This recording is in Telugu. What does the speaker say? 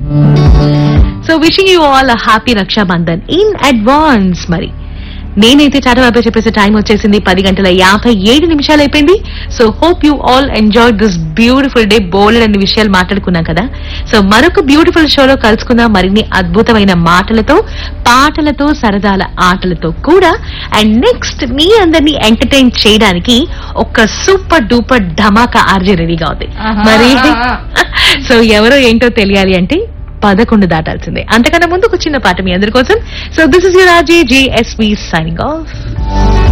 So wishing you all happy Rakshabandhan in advance మరి నేనైతే చాలా బాగా చెప్పేసే టైం వచ్చేసింది పది గంటల యాభై ఏడు నిమిషాలు అయిపోయింది so hope you all enjoy this beautiful day బోల్డ్ అన్ని విషయాలు మాట్లాడుకున్నాం కదా సో మరొక బ్యూటిఫుల్ షోలో కలుసుకుందాం మరిన్ని అద్భుతమైన మాటలతో పాటలతో సరదాల ఆటలతో కూడా అండ్ నెక్స్ట్ మీ అందరినీ ఎంటర్టైన్ చేయడానికి ఒక సూపర్ డూపర్ ధమాకా ఆర్జే రెడీగా ఉంది ఆహా, మరి ఆహా. సో ఎవరో ఏంటో తెలియాలి అంటే పదకొండు దాటాల్సిందే అంతకన్నా ముందు ఒక చిన్న పాట మీ అందరి కోసం so this is your RJ JSV signing of